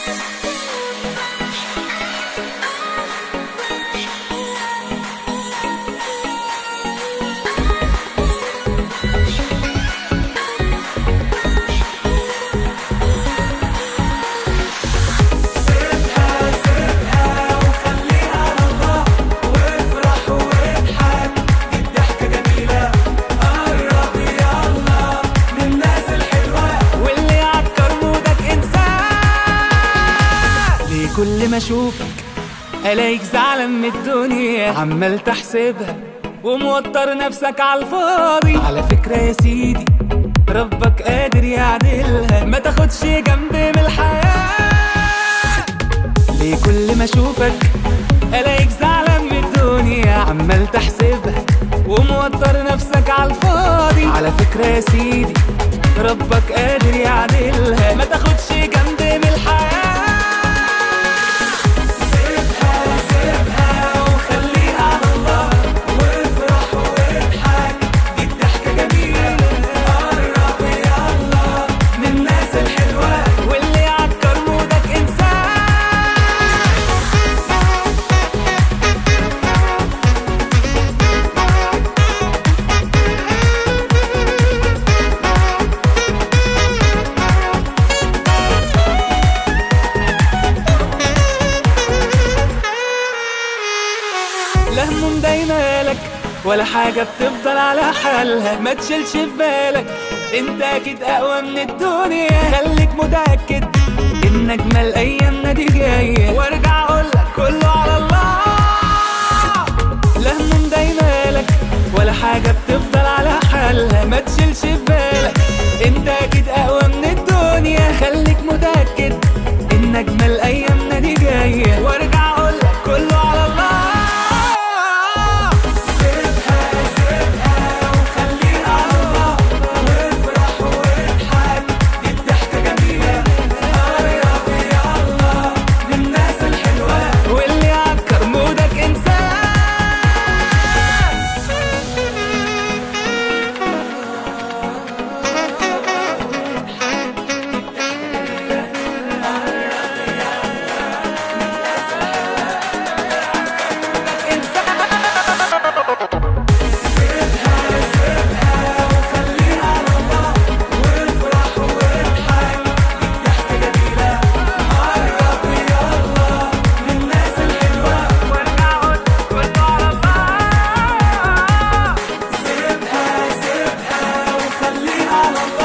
واللي يعكر مودك انساه ليه كل ما اشوفك الاقيك زعلان من الدنيا عمال تحسبها وموتر نفسك على الفاضي على فكرة يا سيدي ربك قادر يعدلها ما تاخدش جنب من الحياة ليه كل ما اشوفك الاقيك زعلان من الدنيا عمال تحسبها وموتر نفسك على الفاضي على فكرة يا سيدي ربك قادر يعدلها ما تاخدش جنب من الحياة سيبها سيبها وخليها على الله وافرح واضحك دي الضحكة جميلة قرب يلا من الناس الحلوة واللي يعكر مودك انساه لا هموم دايمالك ولا حاجة بتفضل على حالها ما تشيلش في بالك انت اكيد اقوى من الدنيا خليك متأكد ان اجمل ايامنا دي جاية وارجع اقولك كله على الله لا هموم دايمالك ولا حاجة بتفضل على حالها ما تشيلش في بالك انت اكيد اقوى من الدنيا خليك متأكد ان اجمل ايامنا دي جاية وارجع اقولك كله على الله سيبها سيبها وخليها على الله وافرح واضحك دي الضحكة جميلة قرب يلا من الناس الحلوة واللي يعكر مودك انساه سيبها سيبها وخليها على الله